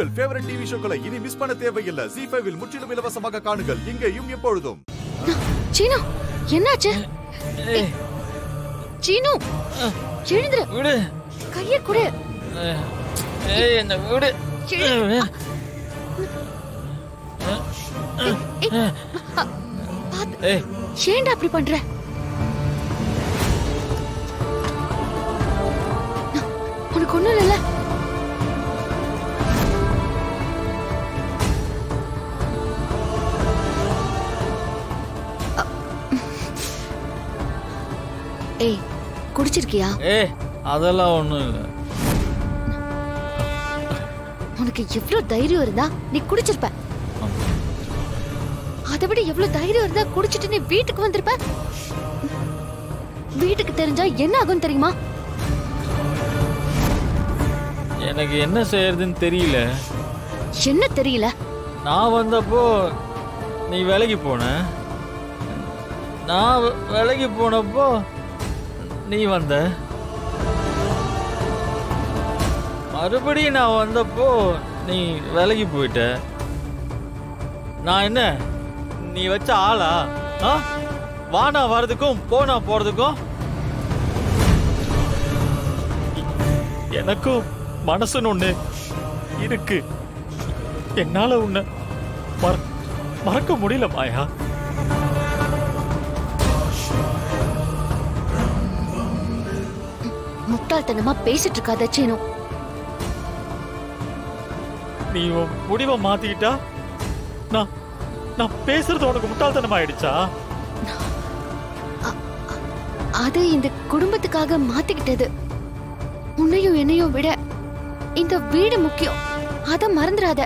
உங்கள் favourite TV ஷோக்களை இனி miss பண்ண தேவையில்லை ஜி ஃபைவில் முற்றிலும் இலவசமாக காணுங்கள் இங்கேயும் எப்பொழுதும் சீனு என்னாச்சு ஏய், சீனு எழுந்துரு விடு கைய கொடு ஏய், ஏய் என்ன விடு எழு. ஏய், அ, பாத்து. ஏய் ஏன்டா அப்படி பண்ற உனக்கு ஒண்ணும் இல்லைல்ல அ, ஏய் குடிச்சிருக்கியா ஏய் அதெல்லாம் ஒண்ணும் இல்லை உனக்கு எவ்வளவு தைரியம் இருந்தா நீ குடிச்சிருப்ப அதை விட எவ்வளவு தைரியம் இருந்தா குடிச்சிட்டு நீ வீட்டுக்கு வந்திருப்ப வீட்டுக்கு தெரிஞ்சா என்ன ஆகும் தெரியுமா எனக்கு என்ன செய்யறதுன்னு தெரியல என்ன தெரியல நான் வந்தப்போ நீ விலகி போன நான் வெ- விலகி போனப்போ நீ வந்த மறுபடியும் நான் வந்தப்போ நீ விலகி போயிட்ட நான் என்ன நீ வச்ச ஆளா ஆ வானா வர்றதுக்கும் போனா போறதுக்கும் எனக்கும் மனசுன்னு ஒண்ணு இருக்கு என்னால உன்னை மற- மறக்க முடியல மாயா முட்டாள்தனமா பேசிட்டு இருக்காத சீனு நீ உன் முடிவை மாத்திக்கிட்டா நான் நான் பேசுறது உனக்கு முட்டாள்தனம் ஆயிடுச்சா அது இந்த குடும்பத்துக்காக மாத்திக்கிட்டது உன்னையும் என்னையும் விட இந்த வீடு முக்கியம் அத மறந்துடாத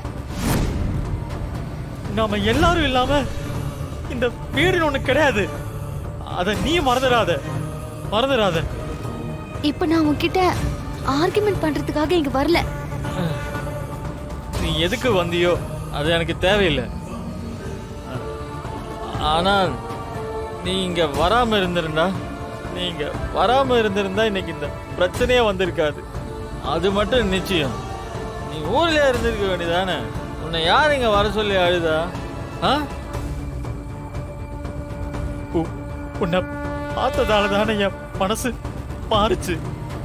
நாம எல்லாரும் இல்லாம இந்த வீடுன்னு ஒண்ணு கிடையாது அத நீ மறந்துடாத மறந்துடாத இப்ப நான் உன்கிட்ட ஆர்குமெண்ட் பண்றதுக்காக இங்க வரல நீ எதுக்கு வந்தியோ அது எனக்கு தேவையில்லை ஆனால் நீ இங்க வராம இருந்திருந்தா நீ இங்க வராம இருந்திருந்தா இன்னைக்கு இந்த பிரச்சனையே வந்திருக்காது அது மட்டும் நிச்சயம் நீ ஊர்ல இருந்திருக்க வேண்டியதானே உன்னை யார் இங்க வர சொல்லி அழுதா ஆ உ- உன்னை பார்த்ததால தானே என் மனசு மாறுச்சு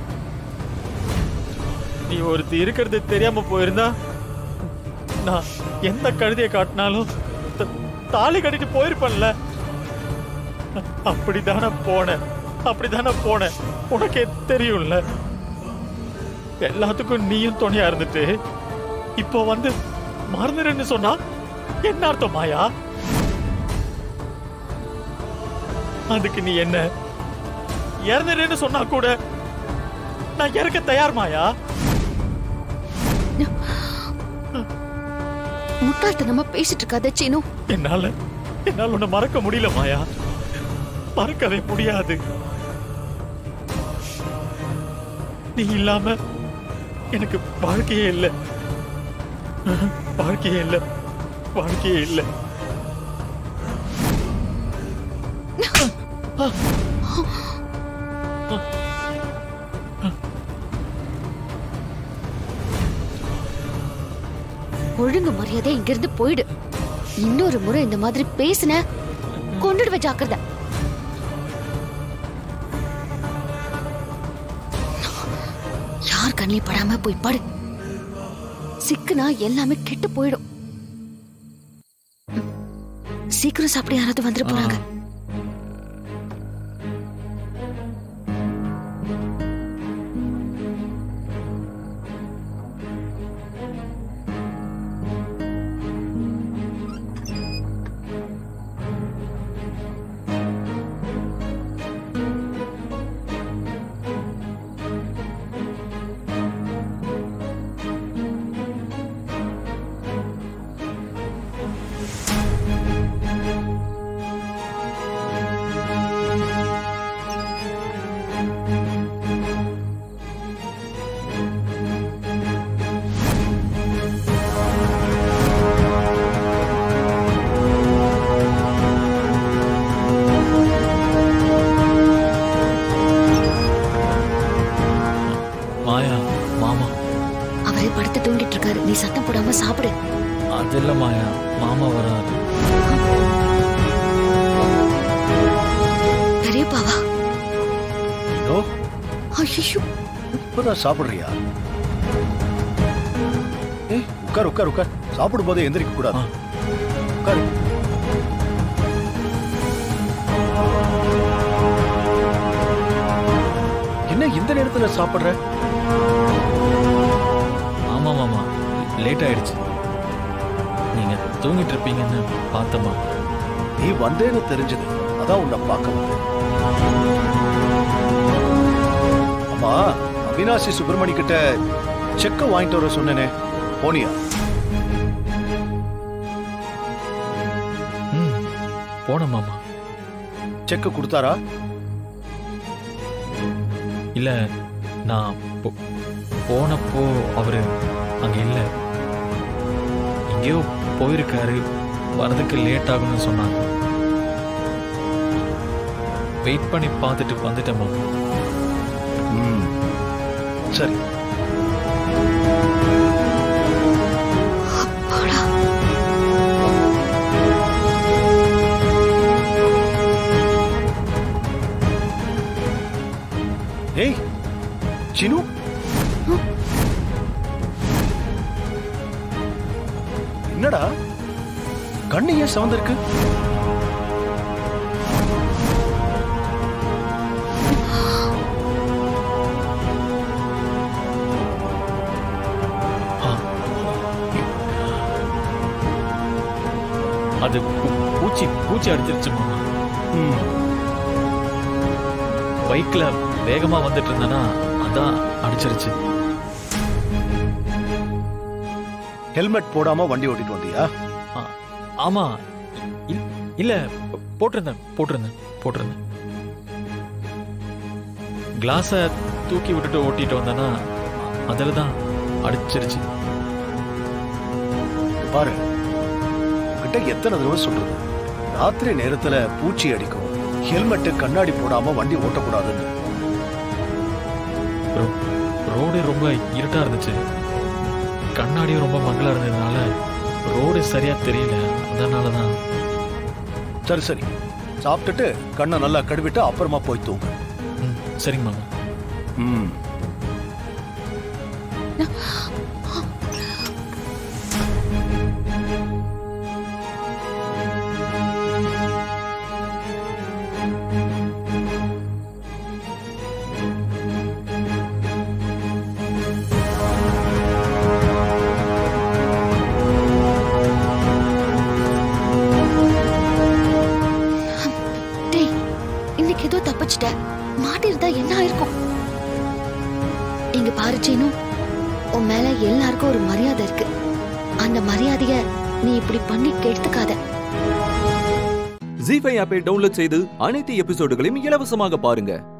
நீ ஒருத்தி இருக்கிறது தெரியாம போயிருந்தா நான் எந்த கழுதையை காட்டினாலும் த- தாலி கட்டிட்டு போயிருப்பேன்ல அப்படிதானே போனேன் அப்படிதானே போனேன் உனக்கே தெரியும்ல எல்லாத்துக்கும் நீயும் துணையா இருந்துட்டு இப்போ வந்து மறந்துடுன்னு சொன்னா என்ன அர்த்தம் மாயா அதுக்கு நீ என்ன இறந்துடுன்னு சொன்னா கூட நான் இறக்க தயார் மாயா முட்டாள்தனமா பேசிட்டு இருக்காத சீனு என்னால என்னால உன்னை மறக்க முடியல மாயா மறக்கவே முடியாது நீ இல்லாம எனக்கு வாழ்க்கையே இல்ல வாழ்க்கையே இல்ல வாழ்க்கையே இல்ல ஒழுங்கு மரியாதை இங்க இருந்து போயிடு இன்னொரு முறை இந்த மாதிரி பேசுன கொண்டுடுவ ஜாக்கிரதை யார் கண்ணில் படாம போய் படு சிக்குனா எல்லாமே கெட்டு போயிடும் ம். சீக்கிரம் சாப்பிட யாராவது வந்துட போறாங்க போடாம சாப்பிடு அது இல்ல மாயா மாமா வராரு பெரியப்பாவா இதோ ஐயோ இப்பதான் சாப்பிடுறியா ஏய் உட்கார் உட்கார் உட்கார் சாப்பிடும் போதே எந்திரிக்க கூடாது ஆ. உட்காரு என்ன இந்த நேரத்துல சாப்பிடுற ஆமா மாமா லேட் ஆயிடுச்சு நீங்க தூங்கிட்டு இருப்பீங்கன்னு பார்த்தமா நீ வந்தேன்னு தெரிஞ்சது அதான் உன்னை பார்க்க வந்தேன் அம்மா அவினாசி சுப்பிரமணி கிட்ட செக்க வாங்கிட்டு வர சொன்னேனே போனியா ம் போன மாமா செக்க கொடுத்தாரா இல்ல நான் போ- போனப்போ அவரு அங்க இல்ல எங்கேயோ போயிருக்காரு வரதுக்கு லேட் ஆகும்னு சொன்னாங்க வெயிட் பண்ணி பார்த்துட்டு வந்துட்டேன் மாமா ம். சரி போடா ஏய் சினு என்னடா கண்ணு ஏன் சவந்திருக்கு ஆ. அது பூ- பூச்சி பூச்சி அடிச்சிருச்சு மாமா ம். பைக்ல வேகமா வந்துட்டு இருந்தேனா அதான் அடிச்சிருச்சு ஹெல்மெட் போடாம வண்டி ஓட்டிட்டு வந்தியா ஆ, ஆமா இ- இல்ல போ- போட்டிருந்தேன் போட்டிருந்தேன் போட்டிருந்தேன் கிளாஸ தூக்கி விட்டுட்டு ஓட்டிட்டு வந்தேனா அதில் தான் அடிச்சிருச்சு இங்க பாரு உன்கிட்ட எத்தனை தடவை சொல்றது ராத்திரி நேரத்துல பூச்சி அடிக்கும் ஹெல்மெட் கண்ணாடி போடாம வண்டி ஓட்டக்கூடாதுன்னு ரோ- ரோடு ரொம்ப இருட்டா இருந்துச்சு கண்ணாடியும் ரொம்ப மங்களா இருந்ததுனால ரோடு சரியா தெரியல அதனால தான் சரி சரி சாப்பிட்டுட்டு கண்ணை நல்லா கழுவிட்டு அப்புறமா போய் தூங்கு ம், சரிங்க மாமா ம் டேய் இன்னைக்கு ஏதோ தப்பிச்சிட்ட மாட்டிருந்தா என்ன ஆயிருக்கும் இங்க பாரு சீனு உன் மேல எல்லாருக்கும் ஒரு மரியாதை இருக்கு அந்த மரியாதைய நீ இப்படி பண்ணி கெடுத்துக்காத ஜி ஃபைவ் ஆப்பை டவுன்லோட் செய்து அனைத்து எபிசோடுகளையும் இலவசமாக பாருங்க